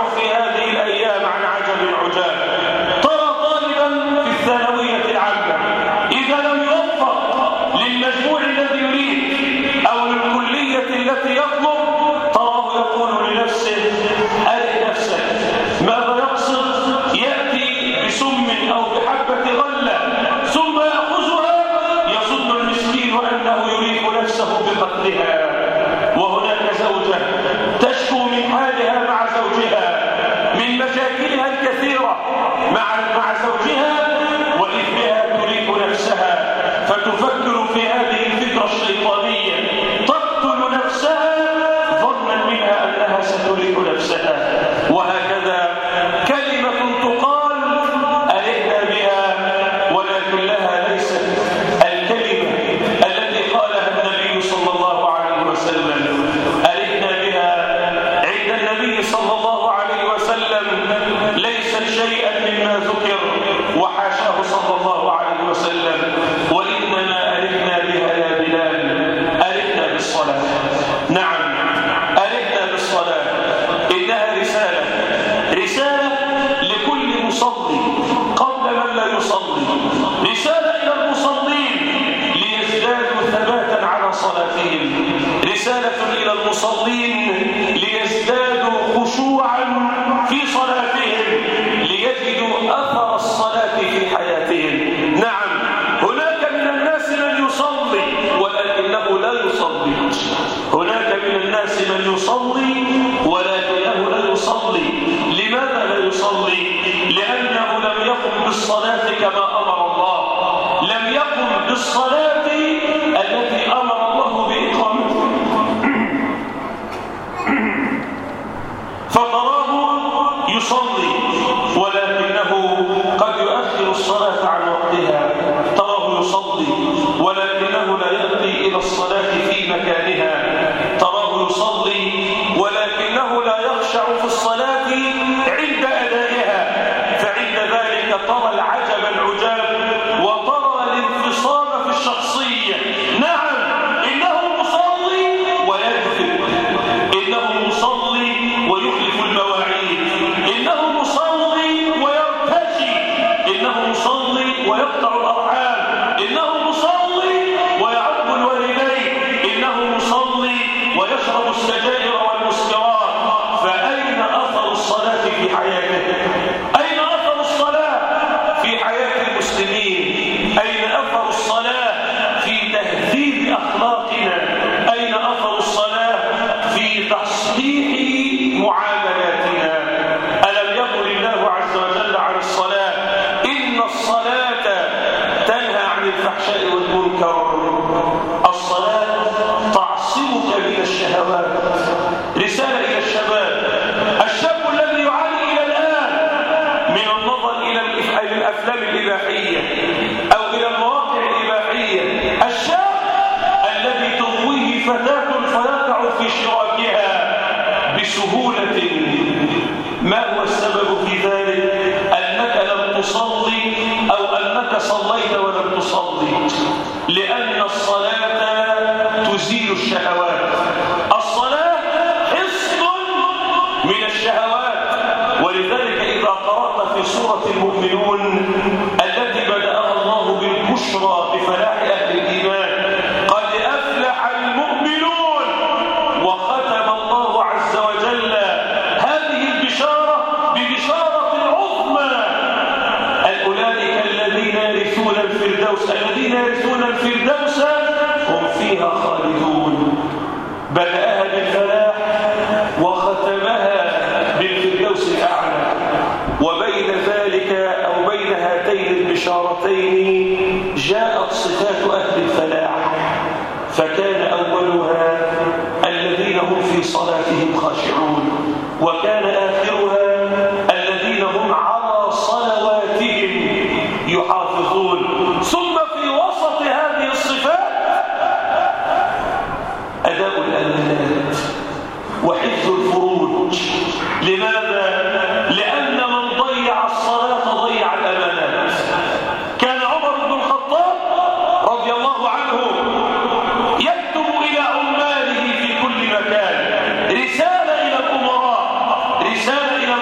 في هذه الأيام عن عجب عجاب ترى طالبا في الثانوية العامة إذا لم يوفق للمجموع الذي يريد أو للكلية التي يطلب تراه يقول لنفسه أري نفسك ماذا يقصد يأتي بسم أو بحبة غلة ثم يأخذها يظن المسكين أنه يريد نفسه بقتلها وهناك زوجة تشكو من حالها مع زوجها من مشاكلها الكثيرة مع مع زوجها وإذنها تريد نفسها فتفكر في هذه الفكرة الشيطانية تقتل نفسها ظنا منها أنها ستريد نفسها وهكذا كلمة تقال ألئنا بها ولكن لها ليست الكلمة التي قالها النبي صلى الله عليه وسلم ألئنا بها عند النبي صلى الله عليه وسلم ليست شيئا مما ذكر وحاشاه صلى الله عليه وسلم وإنما ألئنا بها يا بلال ألئنا بالصلاة نعم ألئنا بالصلاة إنها رسالة رسالة لكل مصلي قبل من لا يصلي رسالة إلى المصلين ليزدادوا ثباتا على صلاتهم رسالة إلى المصلين ليزدادوا خشوعا في صلاتهم ليجدوا أثر الصلاة في حياتهم نعم هناك من الناس من يصلي ولكنه لا يصلي هناك من الناس من يصلي ولكنه لا يصلي لماذا لا يصلي لأنه لم يقم بالصلاة كما أمر الله لم يقم بالصلاة التي أمر الله بإقامتها فتراه يصلي ولكنه قد يؤخر الصلاة عن وقتها تراه يصلي ولكنه لا يأتي إلى الصلاة في مكانها تراه يصلي ولكنه لا يخشع في الصلاة عند أدائها فعند ذلك ترى العجب العجاب وترى الانفصام في الشخصية نعم إنه مصلي ويكذب إنه مصلي ويخلف المواعيد إنه مصلي ويرتجي إنه مصلي ويقطع الأرحام إنه مصلي ويعق الوالدين إنه مصلي ويشرب السجائر والمسكرات فأين أثر الصلاة في حياته أين أثر الصلاة في حياة المسلمين أين أثر الصلاة في تهذيب أخلاقنا أين أثر الصلاة في تصحيح معاملاتنا ألم يقل الله عز وجل عن الصلاة إن الصلاة تنهى عن الفحشاء والمنكر الصلاة تعصمك من الشهوات رسالة إلى الشباب الشاب الذي يعاني إلى الآن من النظر إلى الإف- إلى الأفلام الإباحية أو إلى المواقع الإباحية الشاب الذي تغويه فتاة فيقع في شراكها بسهولة ما هو السبب في ذلك أنك لم تصلي أو أنك صليت ولم تصلي لأن الصلاة تزيل الشهوات الصلاة حصن من الشهوات ولذلك إذا قرأت في سورة المؤمنون التي بدأها الله بالبشرى بفلاح أهل الإيمان قد أفلح المؤمنون وختم الله عز وجل هذه البشارة ببشارة عظمى أولئك الذين يرثون الفردوس الذين يرثون الفردوس هم فيها خالدون بدأها بالفلاح وختمها بالفردوس الأعلى وبين ذلك أو بين هاتين البشارتين جاءت صفات أهل الفلاح فكان أولها الذين هم في صلاتهم خاشعون وكان آخرها الذين هم على صلواتهم يحافظون ثم في وسط هذه الصفات أداء الأمانات وحفظ الفروج لماذا؟ لأن من ضيع الصلاة ضيع الأمانات كان عمر بن الخطاب رضي الله عنه يكتب إلى عماله في كل مكان رسالة إلى الأمراء رسالة إلى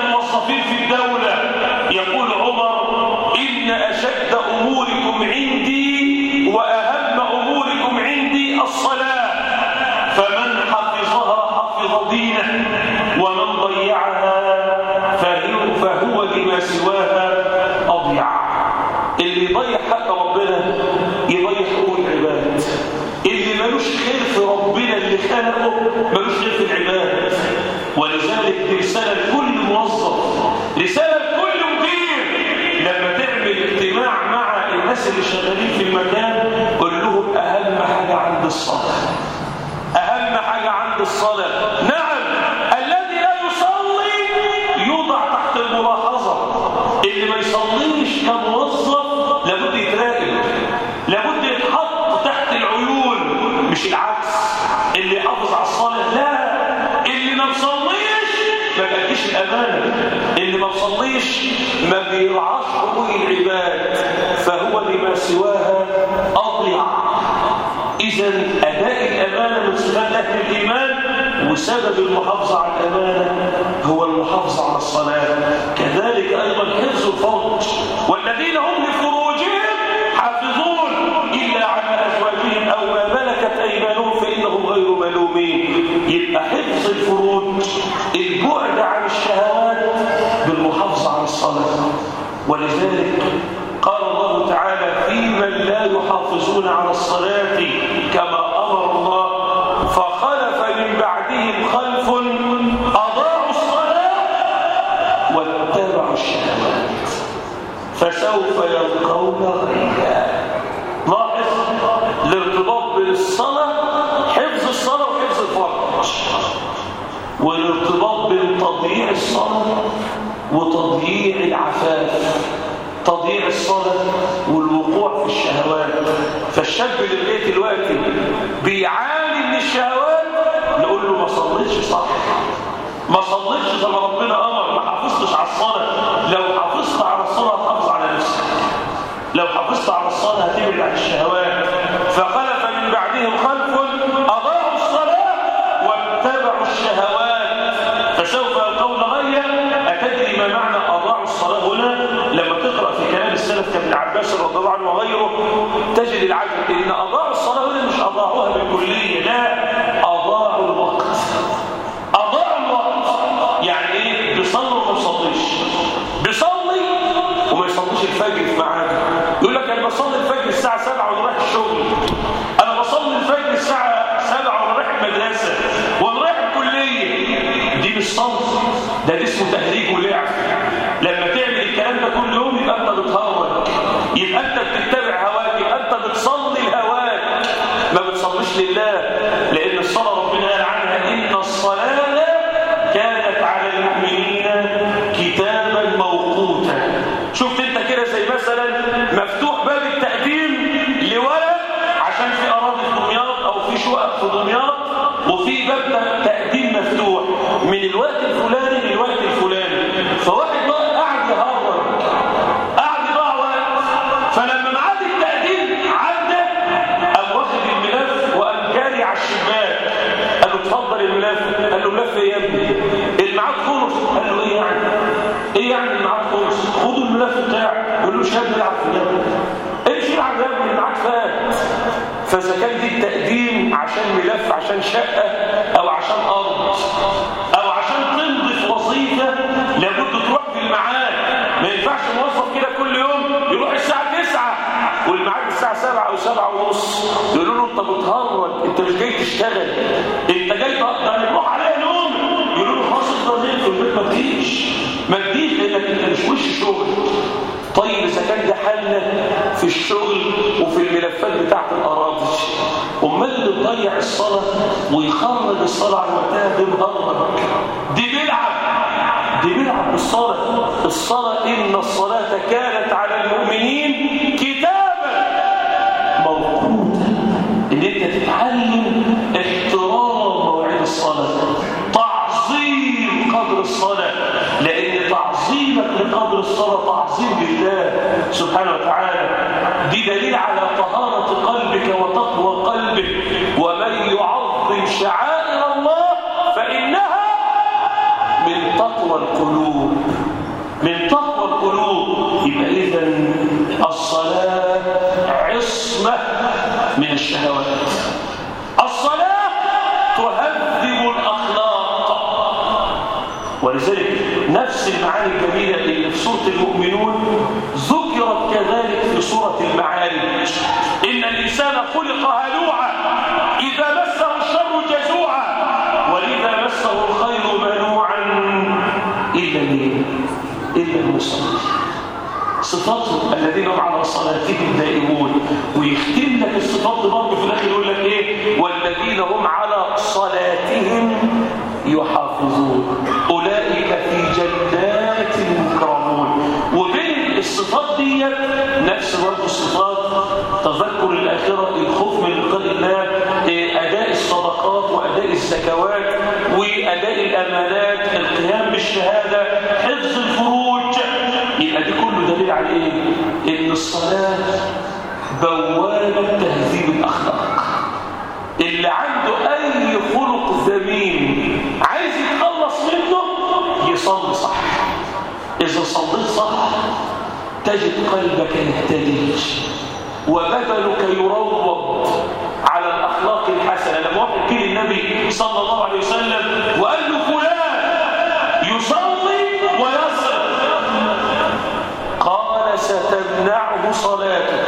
الموظفين في الدولة يقول عمر إن أشد أموركم عندي وأهم أموركم عندي الصلاة فمن حفظها حفظ دينه ومن ضيعها فهو, فهو لما سواها أضيع اللي يضيع حق ربنا يضيع حقوق العباد اللي ملوش خير في ربنا اللي خلقه ملوش خير في العباد ولذلك دي رسالة لكل موظف رسالة لكل مدير لما تعمل اجتماع مع الناس اللي شغالين في المكان قول لهم أهم حاجة عند الصلاة أهم حاجة عند الصلاة نعم الذي لا يصلي يوضع تحت الملاحظة اللي ما يصليش كموظف لابد يتراقب لابد يتحط تحت العيون مش العكس اللي يحافظ على الصلاة لا اللي ما بيصليش ما بيأديش الأمانة اللي ما بيصليش ما بيرعاش حقوق العباد فهو لما سواها أضيع إذا أداء الأمانة من صفات أهل الإيمان وسبب المحافظة على الأمانة هو المحافظة على الصلاة كذلك أيضا حفظ الفرج والذين هم لفروجهم حافظون إلا على أزواجهم أو ما ملكت أيمانهم فإنهم غير ملومين يبقى حفظ الفروج البعد عن الشهوات بالمحافظة على الصلاة ولذلك قال الله تعالى في من لا يحافظون على الصلاة كما أمر الله فخلف من بعدهم خلف أضاعوا الصلاة واتبعوا الشهوات فسوف يلقون غيا لاحظ الارتباط بين الصلاة حفظ الصلاة وحفظ الفرج والارتباط بين تضييع الصلاة وتضييع العفاف تضييع الصلاة والوقوع في الشهوات فالشاب اللي لقيت دلوقتي بيعاني من الشهوات نقول له ما صليتش صح ما صليتش زي ما ربنا امر ما حافظتش على الصلاه لو حافظت على الصلاه هتحافظ على نفسك لو حافظت على الصلاه هتبعد عن الشهوات فخلف من بعدهم خلف اضاعوا الصلاه واتبعوا الشهوات فسوف يلقون غيا اتدري ما معنى اضاعوا الصلاه هنا لما تقرا في كلام السلف كابن عباس رضي الله عنه وغيره تجد العجب ان اضاعوا الصلاه هنا مش اضاعوها بالكليه لا اضاعوا الوقت اضاعوا الوقت يعني ايه بيصلي وما بيصليش بيصلي وما يصليش الفجر في ميعاده يقول لك انا بصلي الفجر الساعه 7 وانا رايح الشغل انا بصلي الفجر الساعه 7 وانا رايح المدرسه وانا رايح الكليه دي مش صلاه ده, ده اسمه تهريج ولعب لما تعمل الكلام ده كل يوم يبقى انت بتهرج يبقى انت بتتبع هواك يبقى انت بتصلي لهواك ما بتصليش لله لان الصلاه ربنا قال عنها ان الصلاه كانت على المؤمنين كتابا موقوتا شفت انت كده زي مثلا مفتوح باب التقديم لولد عشان في اراضي في دمياط او في شقق في دمياط وفي باب تقديم مفتوح من الوقت الفلاني للوقت الفلاني فواحد بقى قاعد يهرج قاعد يضيع وقت فلما ميعاد التقديم عدى قام واخد الملف وقام جاري على الشباك قال له اتفضل الملف قال له ملف ايه يا ابني الميعاد خلص قال له ايه يعني ايه يعني الميعاد خلص خدوا الملف بتاعي قال له مش هبني العب في ده امشي العب يا ابني الميعاد فات فاذا كان دي التقديم عشان ملف عشان شقه او عشان ارض او عشان تمضي في وظيفه لابد تروح في الميعاد ما ينفعش موظف كده كل يوم يروح الساعه 9 والميعاد الساعه 7 او 7 ونص يقولوا له انت بتهرج انت مش جاي تشتغل انت جاي تقطع نروح عليه نوم يقولوا له خلاص انت في البيت ما تجيش ما تجيش لانك انت مش وش شغل طيب اذا كان ده حالنا في الشغل وفي الملفات بتاعت الاراضي امال اللي بيضيع الصلاه ويخرج الصلاه عن وقتها ده مهرج دي بيلعب دي بيلعب بالصلاه الصلاه ان الصلاه كانت على المؤمنين كتابا موقوتا ان انت تتعلم احترام مواعيد الصلاه تعظيم قدر الصلاه لان تعظيمك لقدر الصلاه تعظيم لله سبحانه وتعالى دي دليل على طهاره قلبك وتقوى قلبك ومن يعظم شعائر الله فانها من تقوى القلوب من تقوى القلوب يبقى إذا الصلاة عصمة من الشهوات الصلاة تهذب الأخلاق ولذلك نفس المعاني الجميلة اللي في سورة المؤمنون ذكرت كذلك في سورة المعارج إن الإنسان خلق هلوعا إذا مسه الشر جزوعا وإذا مسه الخير منوعا إلا مين؟ إلا المصلي صفاتهم الذين هم على صلاتهم دائمون ويختم لك الصفات دي برضه في الاخر يقول لك ايه والذين هم على صلاتهم يحافظون اولئك في جنات مكرمون وبين الصفات دي نفس برضه الصفات تذكر الاخره الخوف من لقاء الله اداء الصدقات واداء الزكوات واداء الامانات القيام بالشهاده حفظ الفروج يبقى دي كله دليل على ايه ان الصلاه بوابه تهذيب الاخلاق اللي عنده اي خلق ذميم عايز يتخلص منه يصلي صح اذا صليت صح تجد قلبك يهتدي وبدنك يروض على الاخلاق الحسنه لما واحد جه النبي صلى الله عليه وسلم وقال له فلان يصلي ويصل قال ستمنعه صلاته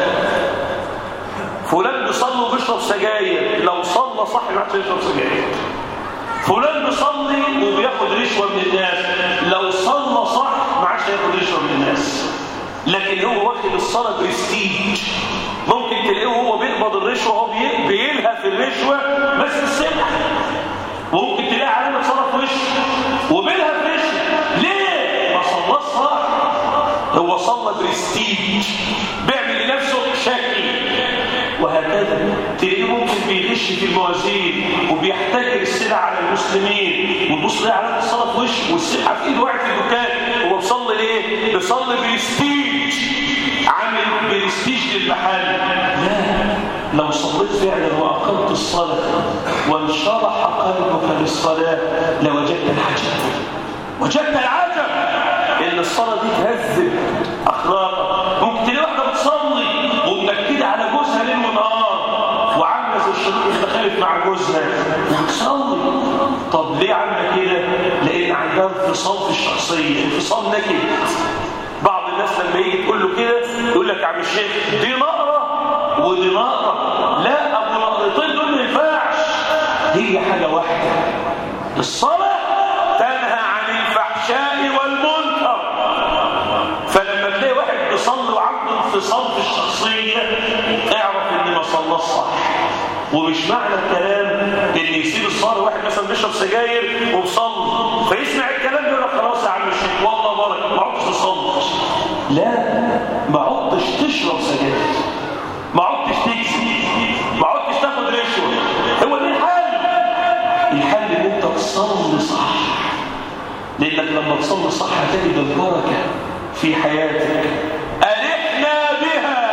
فلان بيصلي وبيشرب سجاير لو صلى صح ما عادش يشرب سجاير فلان بيصلي وبياخد رشوه من الناس لو صلى صح ما عادش ياخد رشوه من الناس لكن هو واخد الصلاه برستيج ممكن تلاقيه وهو بيقبض الرشوه هو بيلهى في الرشوه بس السمع وممكن تلاقي علامه صلاه في وشه وبيلهى في رشوه ليه ما صلاش صح هو صلى برستيج بيعمل لنفسه شكل وهكذا تلاقيه ممكن بيغش في الموازين وبيحتكر السلع على المسلمين وتبص ليه علامه الصلاه في وشه والسلعه في ايده وقعت في الدكان هو بيصلي ليه؟ بيصلي برستيج عامل برستيج للمحل لا لو صليت فعلا واقمت الصلاه وانشرح قلبك للصلاه لوجدت العجب وجدت العجب ان الصلاه دي تهذب اخلاقك ممكن تلاقي واحده بتصلي ومنكده على جوزها ليل ونهار وعامله زي الشريك المخالف مع جوزها وبتصلي طب ليه عامله كده لان عندها انفصام في الشخصيه انفصام نكد بعض الناس لما يجي تقول له كده يقول لك يا عم الشيخ دي نقره ودي نقره لا ابو نقرتين دول ما ينفعش هي حاجه واحده الصلاه تنهى عن الفحشاء والمنكر فلما تلاقي واحد بيصلي وعنده انفصام في الشخصيه اعرف ان ما صلاش صح ومش معنى الكلام ان يسيب الصلاه واحد مثلا بيشرب سجاير وبيصلي فيسمع الكلام يقول لك خلاص يا عم الشيخ والله بارك ما عدتش تصلي لا ما عدتش تشرب سجاير ما عدتش تكذب ما عدتش تاخد رشوه هو ده الحل الحل ان انت تصلي صح لانك لما تصلي صح هتجد البركه في حياتك أرحنا بها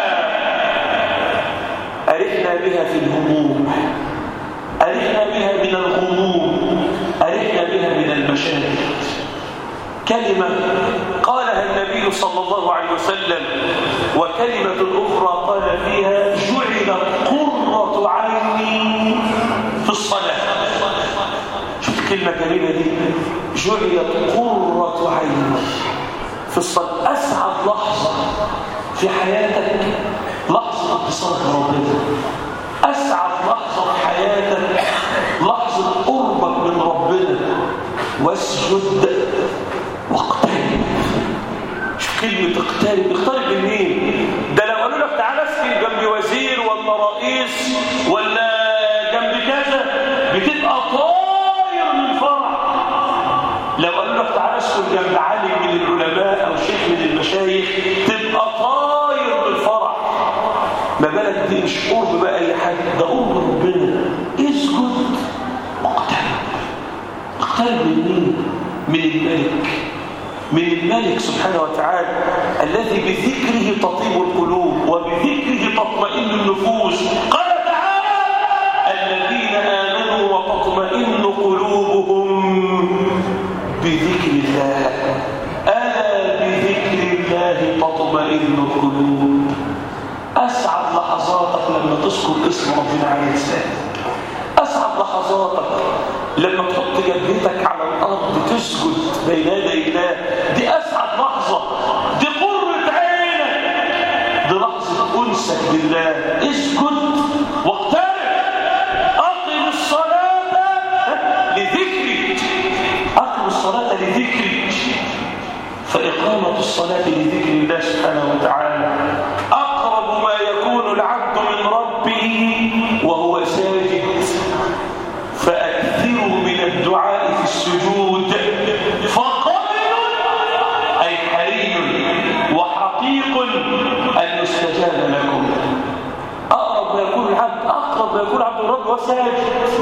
أرحنا بها في الهموم أرحنا بها من الغموم أرحنا بها من المشاهد كلمة قالها النبي صلى الله عليه وسلم وكلمة أخرى قال فيها جعلت قرة عيني في الصلاة شوف الكلمة جميلة دي جعلت قرة عيني في الصلاة أسعد لحظة في حياتك لحظة اتصالك بربنا أسعد لحظة في حياتك لحظة قربك من ربنا واسجد واقترب شوف كلمة اقترب اقترب من مين؟ ده لو قالوا لك تعالى اسكن جنب وزير ولا رئيس ولا جنب كذا بتبقى طاير من الفرح لو قالوا لك تعالى اسكن جنب عالم من العلماء او شيخ من المشايخ تبقى طاير بالفرح ما بالك دي مش قرب بقى اي حاجه ده قرب ربنا اسجد واقترب اقترب من مين؟ من الملك من الملك سبحانه وتعالى الذي بذكره تطيب القلوب وبذكره تطمئن النفوس قال تعالى الذين آمنوا وتطمئن قلوبهم بذكر الله ألا لما تذكر اسم ربنا على لسانك أسعد لحظاتك لما تحط جبهتك على الأرض تسجد بين يدي الله دي أسعد لحظة دي قرة عينك دي لحظة أنسك بالله اسجد واقترب أقم الصلاة لذكرك أقم الصلاة لذكرك فإقامة الصلاة لذكر الله سبحانه وتعالى أقرب ما يكون العبد من ربه وهو ساجد فأكثروا من الدعاء في السجود فقبل أي حري وحقيق أن يستجاب لكم أقرب ما يكون العبد أقرب ما يكون العبد من ربه وساجد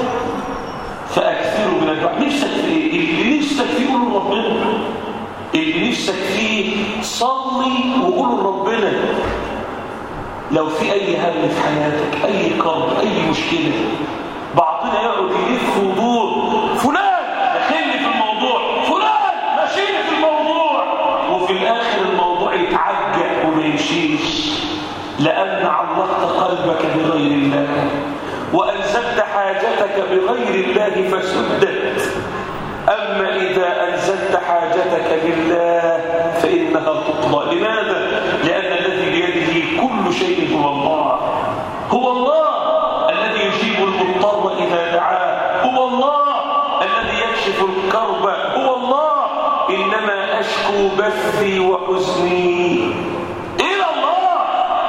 فأكثروا من الدعاء نفسك في إيه؟ اللي نفسك فيه قولوا ربنا اللي نفسك فيه صلي وقول لربنا لو في اي هم في حياتك اي كرب اي مشكله بعضنا يقعد يلف ودور فلان دخلني في الموضوع فلان ماشيني في الموضوع وفي الاخر الموضوع يتعجق وما يمشيش لان علقت قلبك بغير الله وانزلت حاجتك بغير الله فسدت أما إذا أنزلت حاجتك بالله فإنها تقضى لماذا؟ لأن الذي بيده كل شيء هو الله هو الله الذي يجيب المضطر إذا دعاه هو الله الذي يكشف الكرب هو الله إنما أشكو بثي وحزني إلى الله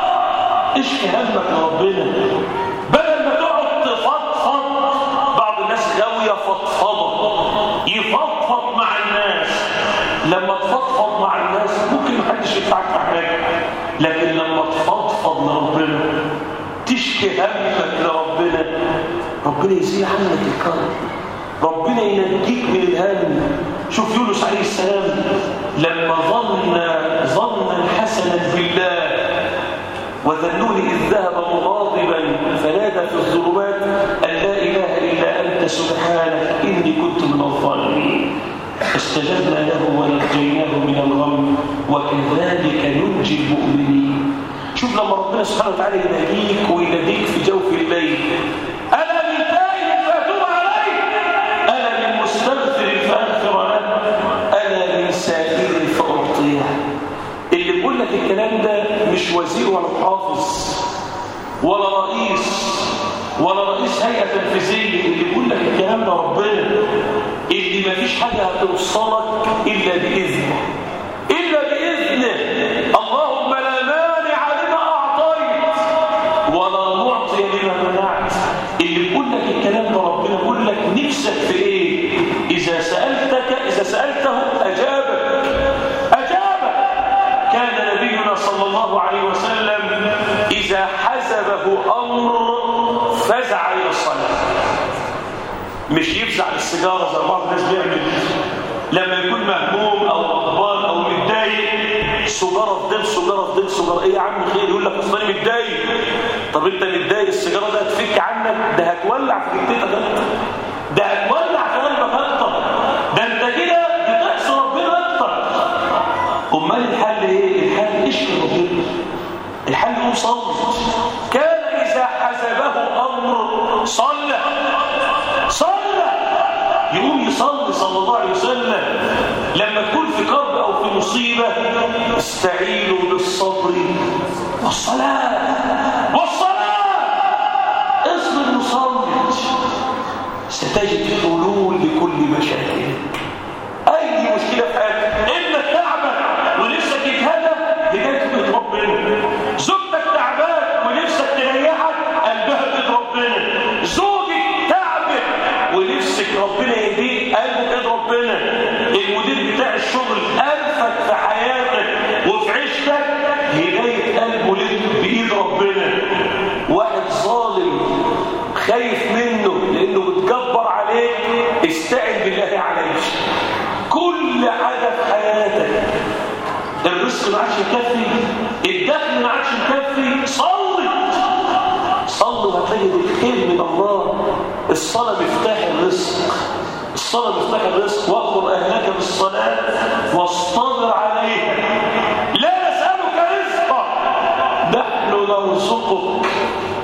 اشكي همك لربنا بدل ما تقعد تفضفض بعض الناس غاوية فضفضة يفضفض مع الناس لما تفضفض مع الناس ممكن محدش يدفعك في حاجه لكن لما تفضفض لربنا تشكي همك لربنا ربنا يزيل عنك الكرب ربنا ينجيك من الهم شوف يونس عليه السلام لما ظن ظنا حسنا بالله وذنون إذ ذهب مغاضبا فنادى في الظلمات أن لا إله إلا أنت سبحانك إني كنت من الظالمين فاستجبنا له ونجيناه من الغم وكذلك ننجي المؤمنين شوف لما ربنا سبحانه وتعالى يناديك ويناديك في جوف الليل ألا من تائب فأتوب عليه ألا من مستغفر فأغفر له ألا من سائل فأعطيه اللي بيقول لك الكلام ده مش وزير ولا محافظ ولا رئيس ولا رئيس هيئة تنفيذية اللي بيقول لك الكلام ده ربنا اللي مفيش حاجة هتوصلك إلا بإذنه إلا بإذنه اللهم لا مانع لما أعطيت ولا معطي لما منعت اللي بيقول لك الكلام ده ربنا بيقول لك نفسك في إيه إذا سألتك إذا سألته أجابك أجابك كان نبينا صلى الله عليه وسلم إذا حزبه أمر فزع إلى الصلاة مش يفزع للسيجارة زي بعض الناس بيعمل لما يكون مهموم أو غضبان أو متضايق سجارة في دم سجارة في دم سجارة إيه يا عم خير يقول لك أصل أنا متضايق طب أنت متضايق السيجارة ده هتفك عنك ده هتولع في جبتك أنت ده هتولع في قلبك أكتر ده أنت كده بتعصي ربنا أكتر أمال الحل إيه؟ الحل اشكي ربنا الحل هو صلي كان إذا حزبه أمر صلى صلى يقوم يصلي صلى الله عليه وسلم لما تكون في كرب أو في مصيبة استعينوا بالصبر والصلاة والصلاة اصبر وصلي ستجد حلول لكل مشاكلك أي مشكلة في حياتك إنك تعبك ونفسك يتهدى هداية بيت ربنا زوجتك تعبان ونفسك تريحك قلبها بيت ربنا زوجك تعبك ونفسك ربنا يهديك قلبه بيت ربنا المدير بتاع الشغل أنفك في حياتك وفي عيشتك هداية قلبه لك بإيد ربنا واحد ظالم خايف منه لأنه بتجبر عليك استعن بالله عليك كل حاجة في حياتك الرزق ما عادش يكفي الدخل ما عادش يكفي صلي صلي وهتلاقي الخير من الله الصلاة مفتاح الرزق الصلاة مفتاح الرزق وأمر أهلك بالصلاة واصطبر عليها لا نسألك رزقا نحن نرزقك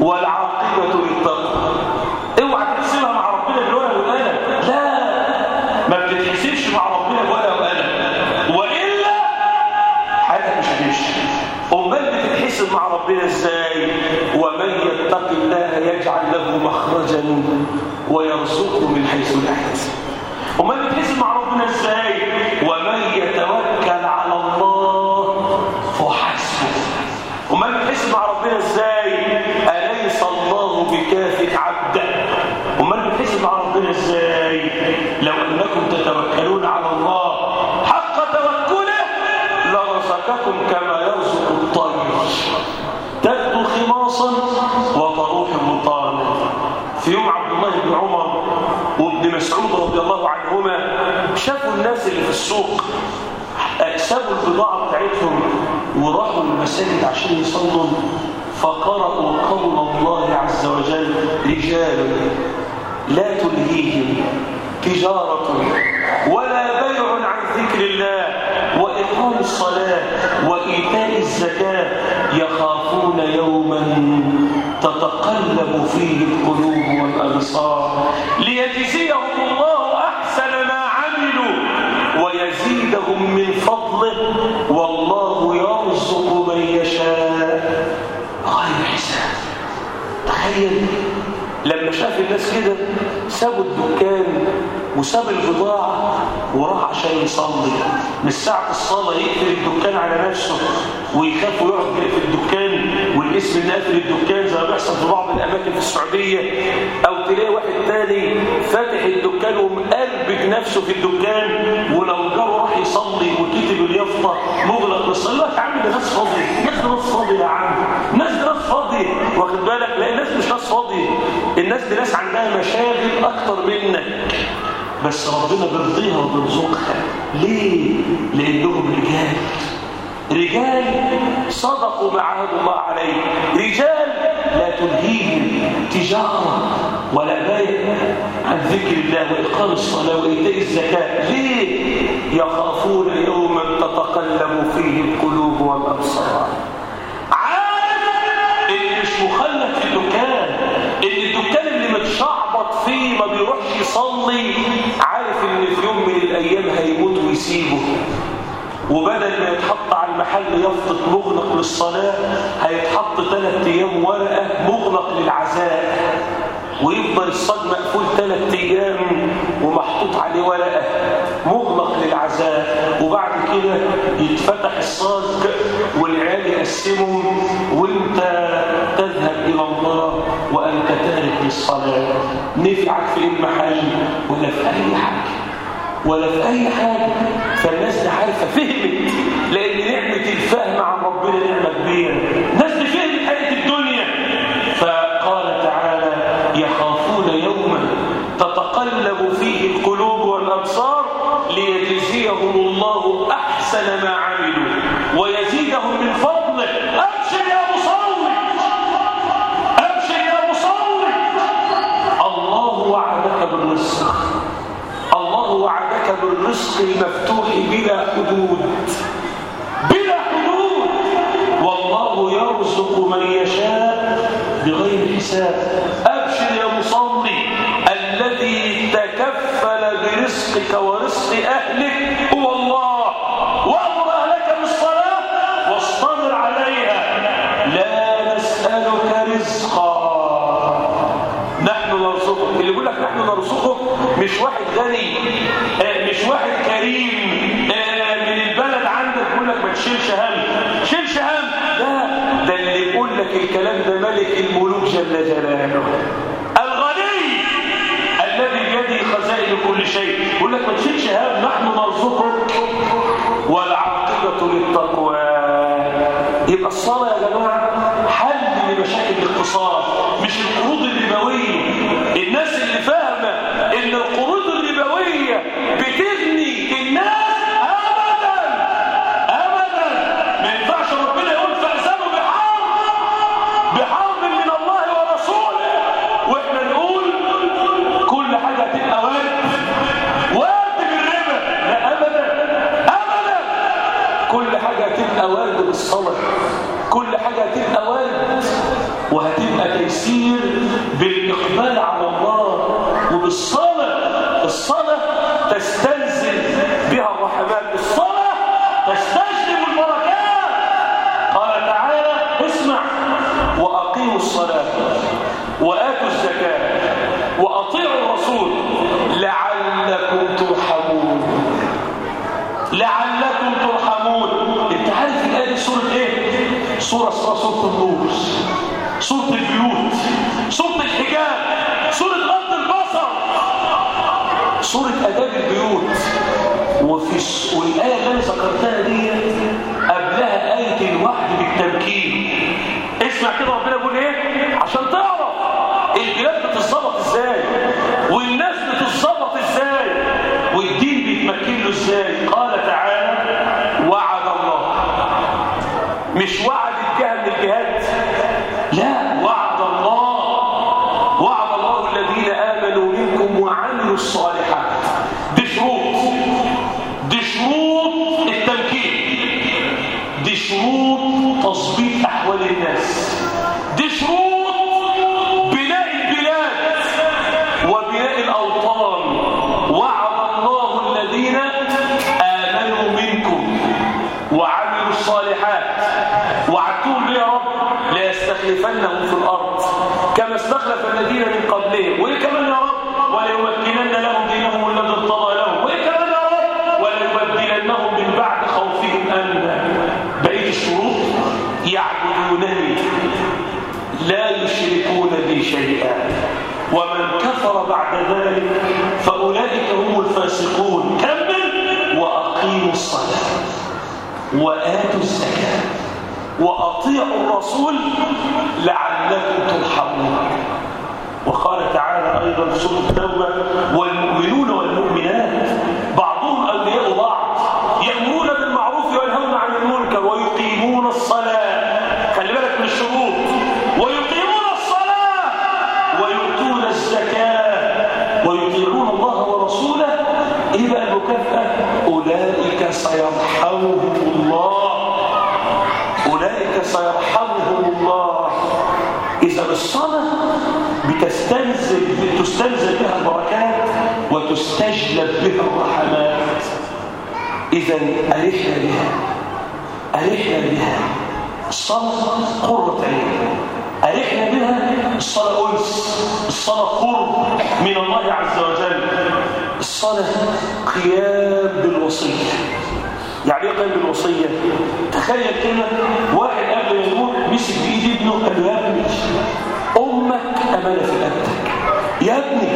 والعاقبة للتقوى اوعى تحسبها مع ربنا بالورقة والقلم لا ما بتتحسبش مع ربنا بالورقة والقلم وإلا حياتك مش هتمشي أمال بتتحسب مع ربنا ازاي ومن يتق الله يجعل له مخرجا ويرزقه من حيث لا يحتسب امال بتحسب مع ربنا ازاي ومن يتوكل على الله فحسبه امال بتحسب مع ربنا ازاي اليس الله بكاف عبده امال بتحسب مع ربنا ازاي لو انكم تتوكلون على الله حق توكله لرزقكم كما يرزق الطير تبدو خماصا وتروح مطانا في يوم عبد الله بن عمر وابن مسعود رضي الله عنهما شافوا الناس اللي في السوق سابوا البضاعة بتاعتهم وراحوا المساجد عشان يصلوا فقرأوا قول الله عز وجل رجال لا تلهيهم تجارة ولا بيع عن ذكر الله وإقام الصلاة وإيتاء الزكاة يخافون يوما تتقلب فيه القلوب والأبصار ليجزيهم الله أحسن ما عملوا ويزيدهم من فضله والله يرزق من يشاء غير حساب تخيل لما شاف الناس كده سابوا الدكان وساب البضاعة وراح عشان يصلي من ساعة الصلاة يقفل الدكان على نفسه ويخاف ويقعد في الدكان والاسم اللي قافل الدكان زي ما بيحصل في بعض الأماكن في السعودية أو تلاقي واحد تاني فاتح الدكان ومقلبك نفسه في الدكان ولو جاره راح يصلي وكتب اليافطة مغلق للصلاة يا عم ده ناس فاضية الناس دي ناس فاضية يا عم الناس دي ناس فاضية واخد بالك لا الناس مش ناس فاضية الناس دي ناس عندها مشاغل أكتر منك بس ربنا بيرضيها وبيرزقها ليه؟ لأنهم رجال رجال صدقوا ما عهدوا الله عليه رجال لا تلهيهم تجارة ولا بيع عن ذكر الله وإقام الصلاة وإيتاء الزكاة ليه؟ يخافون يوما تتقلب فيه القلوب والأبصار عارف اللي مش مخلف في الدكان اللي الدكان اللي متشعبط فيه ما بيروحش يصلي عارف ان في يوم من الايام هيموت ويسيبه وبدل ما يتحط على المحل يفطط مغلق للصلاة هيتحط ثلاث ايام ورقة مغلق للعزاء ويفضل الصاج مقفول ثلاث ايام ومحطوط عليه ورقة مغلق للعزاء وبعد كده يتفتح الصاج والعيال يقسموا وانت تذهب الى الله وانت تارك للصلاة نفعك في المحل ولا في اي حاجة ولا في اي حاجة فالناس دي عارفة فهمت لان نعمة الفهم عن ربنا نعمة كبيرة الناس دي فهمت حياة الدنيا فقال تعالى يخافون يوما تتقلب فيه القلوب والابصار ليجزيهم الله احسن ما عملوا ويزيدهم من فضله ابشر يا مصور ابشر يا مصور الله وعدك بالرزق الله وعدك بالرزق المفتوح بلا حدود بلا حدود والله يرزق من يشاء بغير حساب ابشر يا مصلي الذي تكفل برزقك ورزق اهلك هو الله وامر اهلك بالصلاه واصطبر عليها لا نسالك رزقا نحن نرزقك اللي يقول لك نحن نرزقك مش واحد غني آه مش واحد كريم آه من البلد عندك يقول لك ما تشيلش هم شيلش هم لا ده اللي يقول لك الكلام ده ملك الملوك جل جلاله الغني الذي بيده خزائن كل شيء يقول لك ما تشيلش هم نحن نرزقك والعاقبة للتقوى يبقى الصلاة يا جماعة حل لمشاكل الاقتصاد مش القروض الربوية الناس اللي فاهمة ان القروض الربوية بتغني الناس ابدا ابدا ما ينفعش ربنا يقول فأذنوا بحرب بحرب من الله ورسوله واحنا نقول كل حاجة هتبقى وارد وارد بالربا لا ابدا ابدا كل حاجة هتبقى وارد بالصلاة كل حاجة هتبقى وارد وهتبقى تيسير بالإقبال على الله وبالصلاة الصلاة تستنزل بها الرحمات الصلاة تستجلب البركات قال تعالى اسمع وأقيموا الصلاة وآتوا الزكاة وأطيعوا الرسول لعلكم ترحمون لعلكم ترحمون انت عارف الآية دي سورة ايه؟ سورة اسمها سورة النور سورة البيوت سورة الحجاب سورة غض البصر سورة أداب البيوت وفي الس... والآية اللي أنا ذكرتها دي قبلها آية الوحد بالتمكين اسمع كده ربنا يقول ايه عشان تعرف البلاد بتتظبط ازاي والناس بتتظبط ازاي والدين بيتمكن له ازاي قال تعالى وعد الله مش وعد الجهه من الجهات لا وعد الله وعد الله الذين امنوا منكم وعملوا الصالحات دي شروط دي شروط التمكين دي شروط تظبيط احوال الناس دي شروط بناء البلاد وبناء الاوطان وعد الله الذين امنوا منكم وعملوا الصالحات وعدتهم ليه يا رب ليستخلفنهم في الارض كما استخلف الذين من قبلهم وايه كمان يا رب وليمكنن لهم دينهم الذي ارتضى لهم وايه كمان يا رب وليبدلنهم من بعد خوفهم امنا بقيه الشروط يعبدونني لا يشركون بي شيئا ومن كفر بعد ذلك فاولئك هم الفاسقون كمل واقيموا الصلاه واتوا الزكاه واطيعوا الرسول لعلكم ترحمون وقال تعالى ايضا في سوره التوبه والمؤمنون والمؤمنات بعضهم اولياء بعض يامرون بالمعروف وينهون عن المنكر ويقيمون الصلاه خلي بالك من الشروط ويقيمون الصلاه ويؤتون الزكاه ويطيعون الله ورسوله ايه بقى المكافاه اولئك سيرحمهم الله أولئك سيرحمهم الله إذا الصلاة بتستنزل تستنزل بها البركات وتستجلب بها الرحمات إذا أرحنا بها أرحنا بها الصلاة قرة عين أرحنا بها الصلاة أنس الصلاة قرب من الله عز وجل الصلاة قيام بالوصية يعني ايه قيام بالوصية تخيل كده واحد قبل ما يموت مسك بايد ابنه قال له يا ابني امك امانه في رقبتك يا ابني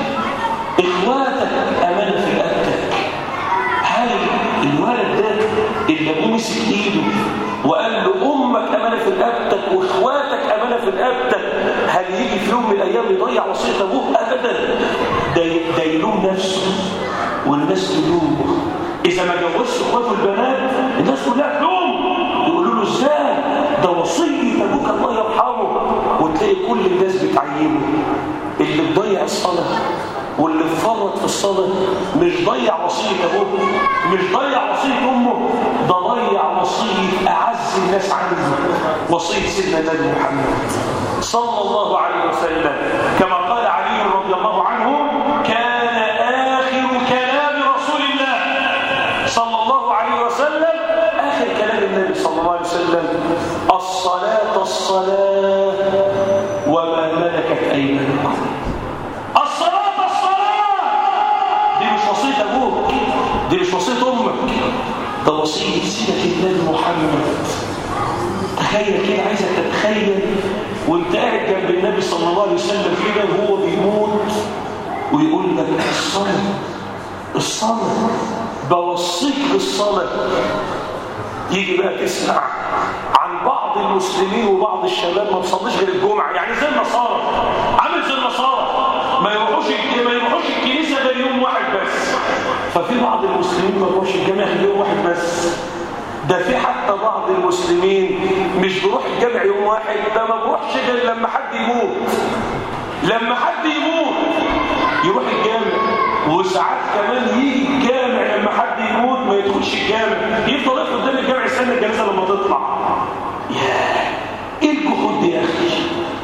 اخواتك امانه في رقبتك هل الولد ده اللي ابوه مسك ايده وقال له امك امانه في رقبتك واخواتك امانه في رقبتك هل يجي في يوم من الايام يضيع وصيه ابوه ابدا ده ده يلوم نفسه والناس تلومه إذا ما جوزش اخواته البنات الناس كلها تلوم يقولوا له ازاي ده وصية أبوك الله يرحمه وتلاقي كل الناس بتعينه اللي مضيع الصلاة واللي مفرط في الصلاة مش ضيع وصية أبوه مش ضيع وصية أمه ده ضيع وصية أعز الناس عنه وصية سيدنا النبي محمد صلى الله عليه وسلم كما قال علي رضي الله عنه كان آخر كلام رسول الله صلى الله عليه وسلم آخر كلام النبي صلى الله عليه وسلم الصلاة الصلاة وما ملكت أيمانكم الصلاة الصلاة دي مش وصية أبوك دي مش وصية أمك ده وصية سيدة النبي محمد تخيل كده عايزك تتخيل وانت قاعد جنب النبي صلى الله عليه وسلم كده وهو بيموت ويقول لك الصلاة الصلاة بوصيك بالصلاة يجي بقى تسمع عن بعض المسلمين وبعض الشباب ما بيصليش غير الجمعة يعني زي النصارى عامل زي النصارى ما يروحوش ما يروحوش الكنيسة غير يوم واحد بس ففي بعض المسلمين ما بيروحوش الجامع غير يوم واحد بس ده في حتى بعض المسلمين مش بيروح الجامع يوم واحد ده ما بيروحش غير لما حد يموت لما حد يموت يروح الجامع وساعات كمان يجي الجامع لما حد يموت ما يدخلش الجامع يفضل يقف قدام الجامع يستنى الجنازه لما تطلع ياه ايه الجهود دي يا اخي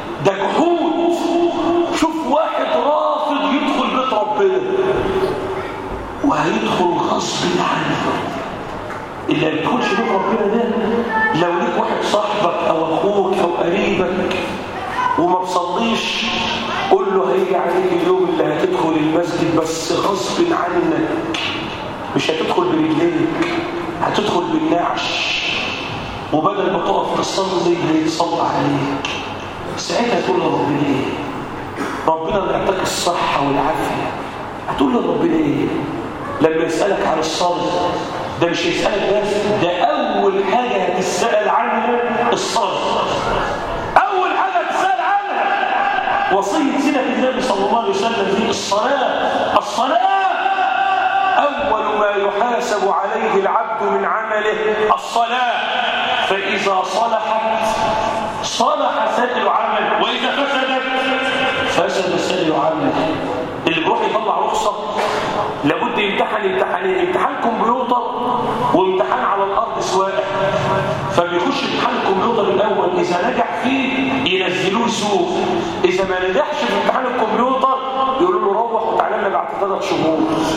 اللي ما بيدخلش بيت ربنا ده لو ليك واحد صاحبك او اخوك او قريبك وما بصليش قول له هيجي عليك اليوم اللي هتدخل المسجد بس غصب عنك مش هتدخل برجليك هتدخل بالنعش وبدل ما تقف تصلي هيتصلى عليك ساعتها تقول لربنا ايه ربنا اللي يعطيك الصحه والعافيه هتقول لربنا ايه لما يسالك عن الصلاه ده مش هيسالك بس ده اول حاجه هتسال عنها الصلاه اول حاجه هتسال عنها وصيه سيدنا النبي صلى الله عليه وسلم دي الصلاه الصلاه اول ما يحاسب عليه العبد من عمله الصلاه فاذا صلحت صلح سائر عمل واذا فسدت فسد سائر عمل اللي بيروح يطلع رخصه لابد يمتحن امتحانين امتحان كمبيوتر وامتحان على الارض سواء فبيخش امتحان الكمبيوتر الاول اذا نجح فيه ينزلوه سوق اذا ما نجحش في امتحان الكمبيوتر يقولوا له روح وتعالى لنا بعد ثلاث شهور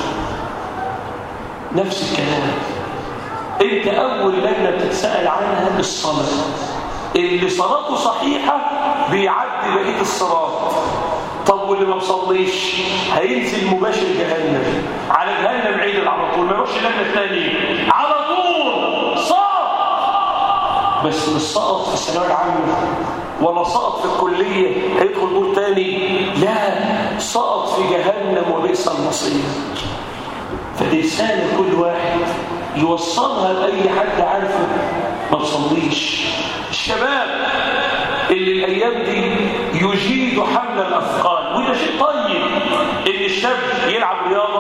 نفس الكلام انت اول لجنه بتتسال عنها الصلاه اللي صلاته صحيحه بيعدي بقيه الصراط طب واللي ما بصليش هينزل مباشر جهنم على جهنم عيد على طول ما يروحش اللجنه الثانيه على طول سقط بس مش سقط في الثانويه العامه ولا سقط في الكليه هيدخل دور تاني لا سقط في جهنم وبئس المصير فدي رساله كل واحد يوصلها لاي حد عارفه ما تصليش الشباب اللي الايام دي يجيد حمل الاثقال وده شيء طيب ان الشاب يلعب رياضه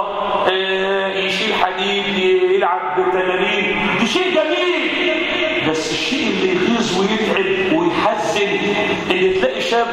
يشيل حديد يلعب تمارين ده شيء جميل بس الشيء اللي يغيظ ويتعب ويحزن ان تلاقي شاب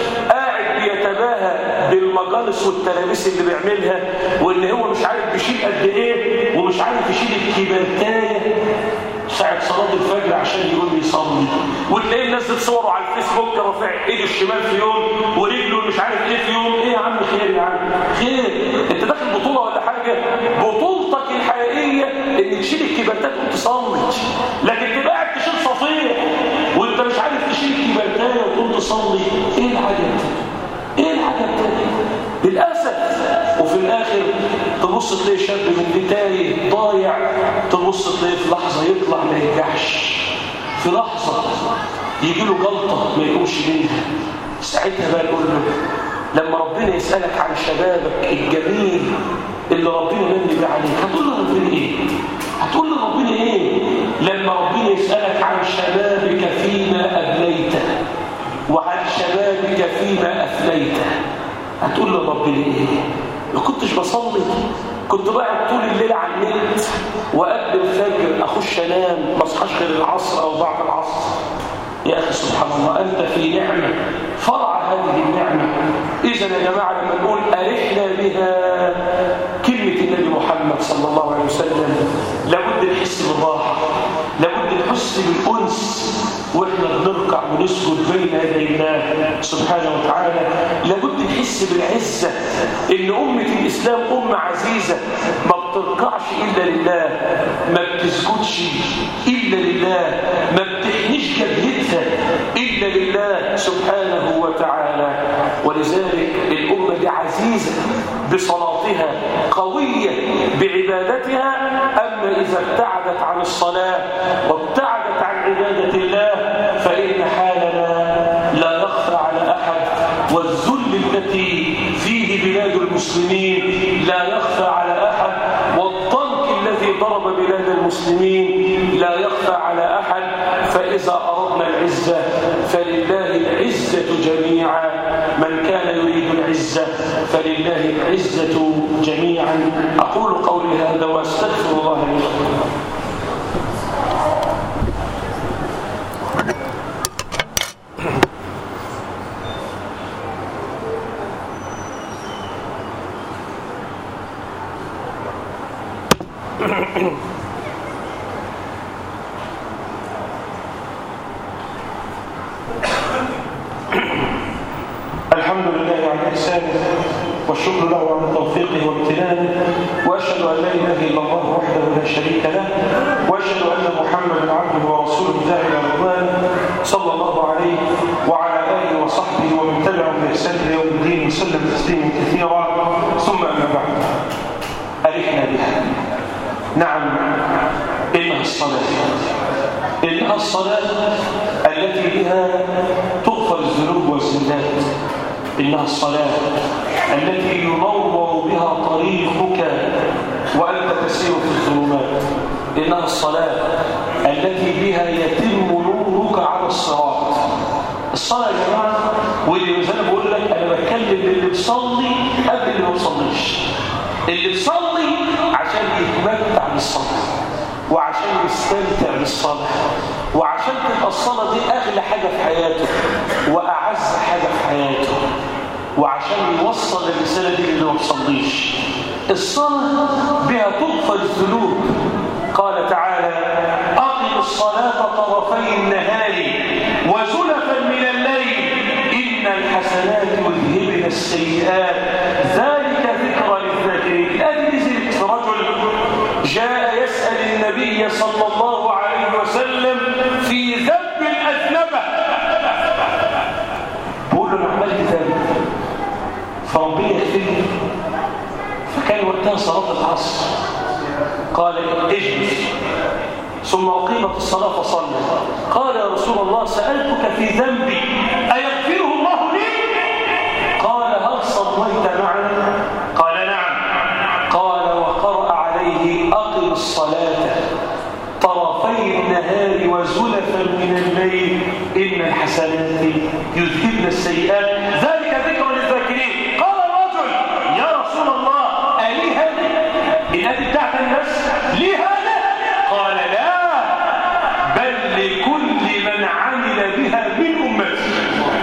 قاعد بيتباهى بالمجالس والتلاميذ اللي بيعملها وان هو مش عارف بيشيل قد ايه ومش عارف يشيل الكبرتايه ساعة صلاة الفجر عشان يقوم يصلي وتلاقيه منزل صوره على الفيسبوك رافع ايده الشمال في يوم ورجله مش عارف ايه في يوم ايه يا عم خير يا عم خير انت داخل بطولة ولا حاجة بطولتك الحقيقية ان تشيل الكبرتات وتصلي لكن تبقى قاعد تشيل صفيح وانت مش عارف تشيل الكبرتاية وتقوم تصلي ايه العجب ايه العجب ده للأسف وفي الآخر تبص تلاقي شاب من دي تايه ضايع تبص تلاقيه في لحظة يطلع ما ينجحش في لحظة يجي له جلطة ما يقومش منها ساعتها بقى يقول له لما ربنا يسألك عن شبابك الجميل اللي ربنا من بيه عليك هتقول له ربنا ايه هتقول له ربنا ايه لما ربنا يسألك عن شبابك فيما أبليته وعن شبابك فيما أفنيته هتقول له ربنا ايه ما كنتش بصلي كنت بقعد طول الليل على النت وقبل الفجر اخش انام ما اصحاش غير العصر او بعد العصر يا اخي سبحان الله انت في نعمه فرع هذه النعمه اذا يا جماعه لما نقول ارحنا بها كلمه النبي محمد صلى الله عليه وسلم لابد نحس بالراحه لابد نحس بالانس واحنا بنركع ونسجد بين يدي الله سبحانه وتعالى لابد نحس بالعزه ان امه الاسلام امه عزيزه ما بتركعش الا لله ما بتسجدش الا لله ما بتحنش جبهتها الا لله سبحانه وتعالى ولذلك الامه دي عزيزه بصلاتها قويه بعبادتها اما اذا ابتعدت عن الصلاه وابتعدت عن عباده الله فإن حالنا لا يخفى على أحد والذل التي فيه بلاد المسلمين لا يخفى على أحد والضنك الذي ضرب بلاد المسلمين لا يخفى على أحد فإذا أردنا العزة فلله العزة جميعا من كان يريد العزة فلله العزة جميعا أقول قولي هذا وأستغفر الله لي ولكم الحمد لله على إحسانه والشكر له على توفيقه وامتنانه وأشهد أن لا إله إلا الله وحده لا شريك له وأشهد أن محمدا عبده ورسوله داعي إلى رضوانه صلى الله عليه وعلى آله وصحبه ومن تبعهم بإحسان إلى يوم الدين وسلم تسليما كثيرا ثم أما بعد أرحنا بها نعم إنها الصلاة إنها الصلاة التي بها تغفر الذنوب والزلات إنها الصلاة التي ينور بها طريقك وأنت تسير في الظلمات إنها الصلاة التي بها يتم نورك على الصراط الصلاة يا جماعة واللي زي ما بقول لك أنا بتكلم اللي بيصلي قبل اللي ما بيصليش اللي بيصلي عشان يتمتع بالصلاة وعشان يستمتع بالصلاة وعشان تبقى الصلاة دي أغلى حاجة في حياته وأعز حاجة في حياته وعشان يوصل الرسالة دي اللي ما بيصليش الصلاة بها تغفر الذنوب قال تعالى أقم الصلاة طرفي النهار وزلفا من الليل إن الحسنات يذهبن السيئات ذلك ذكرى للذاكرين الآية نزلت في رجل جاء يسأل النبي صلى الله عليه وسلم في ذنب أذنبه بقول له أنا عملت ذنب فربنا يغفر لي فكان وقتها صلاة العصر قال اجلس ثم أقيمت الصلاة فصلى قال يا رسول الله سألتك في ذنبي أيغفره الله لي قال هل صليت معنا قال نعم قال وقرأ عليه أقم الصلاة طرفي النهار وزلفا من الليل إن الحسنات يذهبن السيئات ذلك ذكر للذاكرين قال الرجل يا رسول الله ألي هذا الآية بتاعت الناس لي هذا قال لا بل لكل من عمل بها من أمتي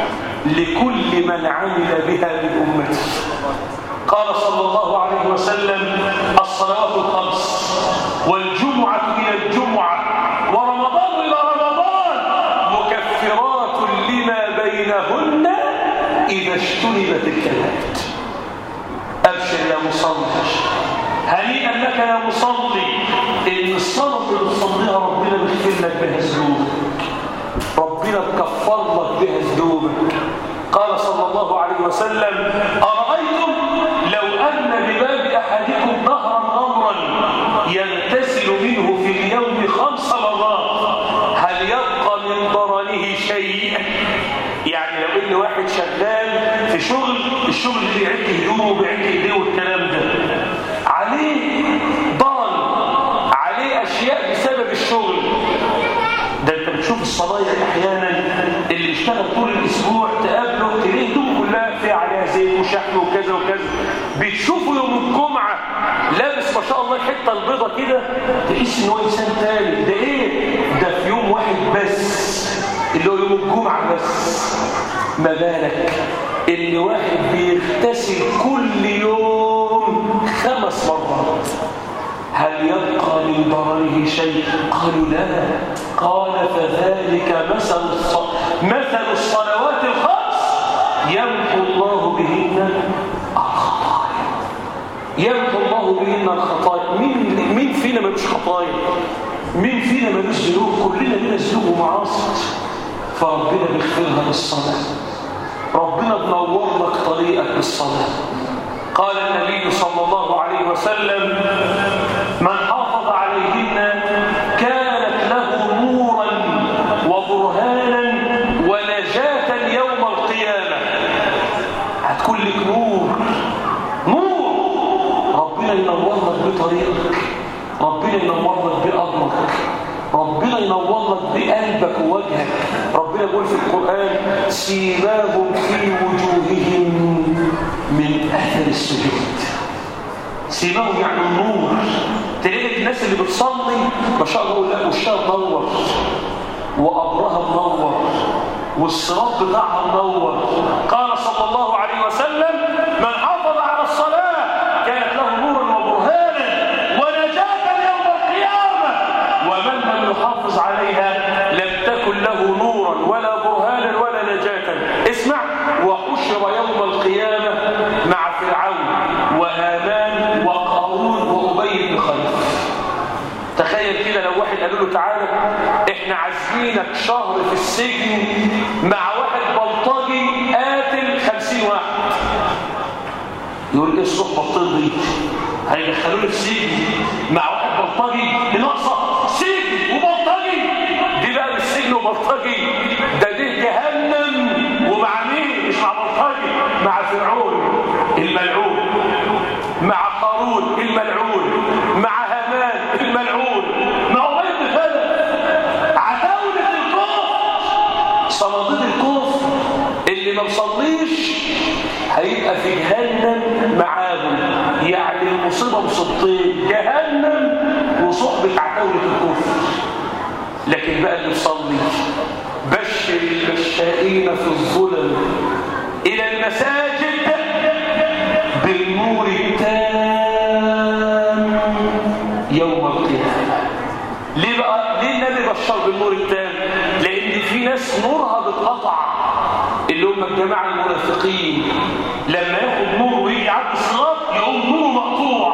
لكل من عمل بها من أمتي قال صلى الله عليه وسلم الصلوات الخمس والجمعة إلى الجمعة ورمضان إلى رمضان مكفرات لما بينهن إذا اجتنبت الكلمات أبشر يا مصلي هنيئا لك يا مصلي إن الصلاة اللي بتصليها ربنا بيغفر لك بها ذنوبك ربنا بكفر لك بها ذنوبك قال صلى الله عليه وسلم أرأيتم لو أن بباب أحدكم نهرا غمرا يغتسل منه في اليوم خمس مرات هل يبقى من ضرره شيء يعني لو ان واحد شغال في شغل الشغل اللي بيعد هدومه وبيعد ايديه والكلام ده عليه ضرر عليه اشياء بسبب الشغل ده انت بتشوف الصلاية احيانا اللي اشتغل طول الاسبوع تقابله تلاقيه هدومه كلها فيها عليها زيت وشحم وكذا وكذا بتشوفه يوم الجمعه لابس ما شاء الله الحته البيضه كده تحس ان هو انسان تاني ده ايه ده في يوم واحد بس اللي هو يوم الجمعه بس ما بالك اللي واحد بيغتسل كل يوم خمس مرات هل يبقى من ضرره شيء قالوا لا قال فذلك مثل الص... مثل الصلوات الخمس يمحو الله بهن الخطايا يمحو الله بهن الخطايا مين مين فينا ملوش خطايا مين فينا ملوش ذنوب كلنا لنا ذنوب ومعاصي فربنا بيغفرها بالصلاه ربنا بنور لك طريقك بالصلاه قال النبي صلى الله عليه وسلم من حافظ عليهن كانت له نورا وبرهانا ونجاة يوم القيامة هتكون لك نور نور ربنا ينور لك بطريقك ربنا ينور لك بأمرك ربنا ينور لك بقلبك ووجهك ربنا يقول في القرآن سيماهم في وجوههم من أثر السجود سيماهم يعني النور تلاقي الناس اللي بتصلي ما شاء الله لا وشها منور وقبرها منور والصراط بتاعها منور قال صلى الله عليه وسلم من حافظ على الصلاة كانت له نورا وبرهانا ونجاة يوم القيامة ومن لم يحافظ عليها لم تكن له نورا ولا برهانا ولا نجاة اسمع وحشر يوم القيامة مع فرعون احنا عازمينك شهر في السجن مع واحد بلطجي قاتل خمسين واحد يقول ايه الصحبه الطبي هيدخلوني في سجن مع واحد بلطجي لنقصه سجن وبلطجي دي بقى مش سجن وبلطجي ده دي جهنم ومع مين مش مع بلطجي مع فرعون الملعون مع قارون الملعون مع هامان الملعون مع عبيد بن خلف عتاولة الكفر صناديد الكفر اللي ما مصليش هيبقى في جهنم معاهم يعني المصيبة مصيبتين جهنم وصحبة عتاولة الكفر لكن بقى اللي مصلي بشر المشائين في الظلم إلى المساجد بالنور التام يوم القيامة ليه بقى ليه النبي بشر بالنور التام لان في ناس نورها بتقطع اللي هم الجماعه المنافقين لما ياخد نور ويجي يعدي الصراط يقوم نوره مقطوع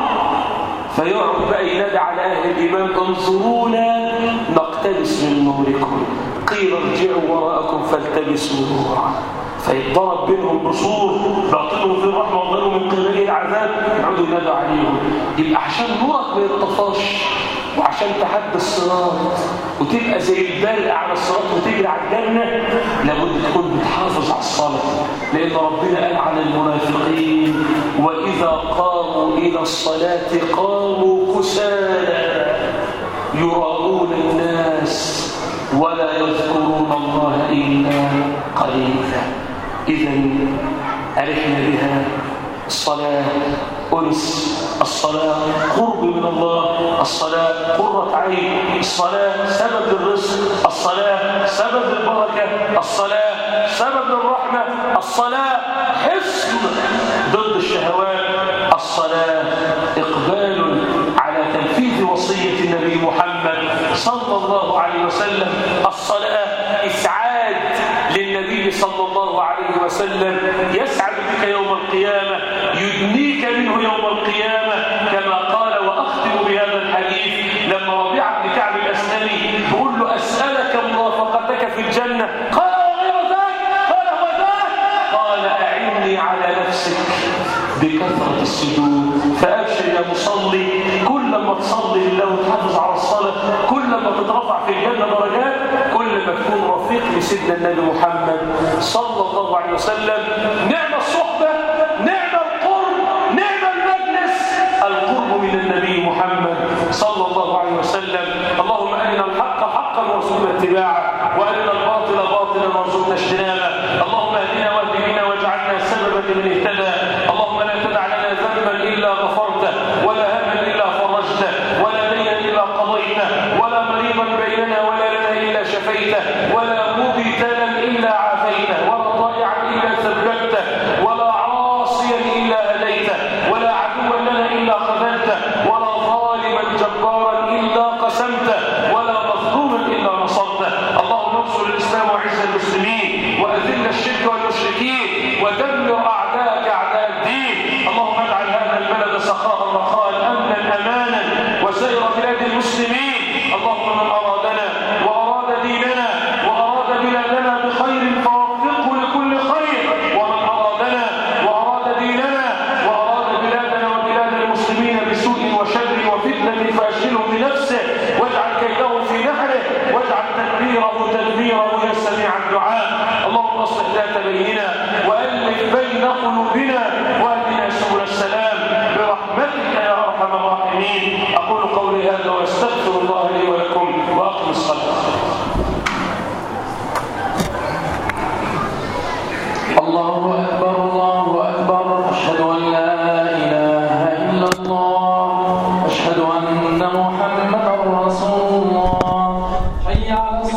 فيقعد بقى ينادي على اهل الايمان انظرونا نقتبس من نوركم قيل ارجعوا وراءكم فالتبسوا نورا فيتضرب بينهم بسور باطنهم في الرحمه وظلوا من قبله العذاب يقعدوا ينادوا عليهم يبقى عشان نورك ما يتطفاش وعشان تحدي الصراط وتبقى زي البرق على الصراط وتجري على الجنه لابد تكون بتحافظ على الصلاه لان ربنا قال على المنافقين واذا قاموا الى الصلاه قاموا كسالى يراؤون الناس ولا يذكرون الله الا قليلا اذا عرفنا بها الصلاه انس الصلاة قرب من الله الصلاة قرة عين الصلاة سبب الرزق الصلاة سبب البركة الصلاة سبب الرحمة الصلاة حصن ضد الشهوات الصلاة إقبال على تنفيذ وصية النبي محمد صلى الله عليه وسلم الصلاة إسعاد للنبي صلى الله عليه وسلم يسعد بك يوم القيامة يدنيك منه يوم القيامة كما قال وأختم بهذا الحديث لما ربيع بن كعب الأسلمي بيقول له أسألك مرافقتك في الجنة قال وغير ذلك قال هو ذاك قال أعني على نفسك بكثرة السجود فأبشر يا مصلي كل ما تصلي لله وتحافظ على الصلاة كل ما تترفع في الجنة درجات كل ما تكون رفيق لسيدنا النبي محمد صلى الله عليه وسلم نعم الصحبة نعم القرب نعم المجلس القرب من النبي محمد صلى الله عليه وسلم اللهم أرنا الحق حقا وارزقنا اتباعه وأرنا الباطل باطلا وارزقنا اجتنابه اللهم اهدنا واهد بنا واجعلنا سببا لمن اهتدى اللهم لا تدع لنا ذنبا إلا غفرته ولا هما إلا فرجته ولا دينا إلا قضيته ولا مريضا بيننا ولا لنا إلا شفيته ولا مبتلا إلا عافيته ولا ضائعا إلا ثبته ولا عاصيا إلا هديته ولا عدوا لنا إلا خذلته ولا ظالما جبارا إلا قسمته ولا مظلوما إلا نصرته اللهم انصر الإسلام وعز المسلمين وأذل الشرك والمشركين ودمر أعداءك أعداء الدين اللهم اجعل هذا البلد سخاء رخاء أمنا أمانا وسائر بلاد المسلمين اللهم من أرادنا وأراد ديننا وأراد بلادنا بخير فوفقه لكل خير ومن أرادنا وأراد ديننا وأراد بلادنا وبلاد المسلمين بسوء وشر وفتنة فأشغله بنفسه واجعل كيده في نحره واجعل تدبيره تدبيره يا سميع الدعاء اللهم اصلح ذات بيننا وألف بين قلوبنا واهدنا سبل السلام برحمتك يا أرحم الراحمين أقول قولي هذا وأستغفر الله لي ولكم وأقم الصلاة الله أكبر الله أكبر أشهد أن لا إله إلا الله أشهد أن محمد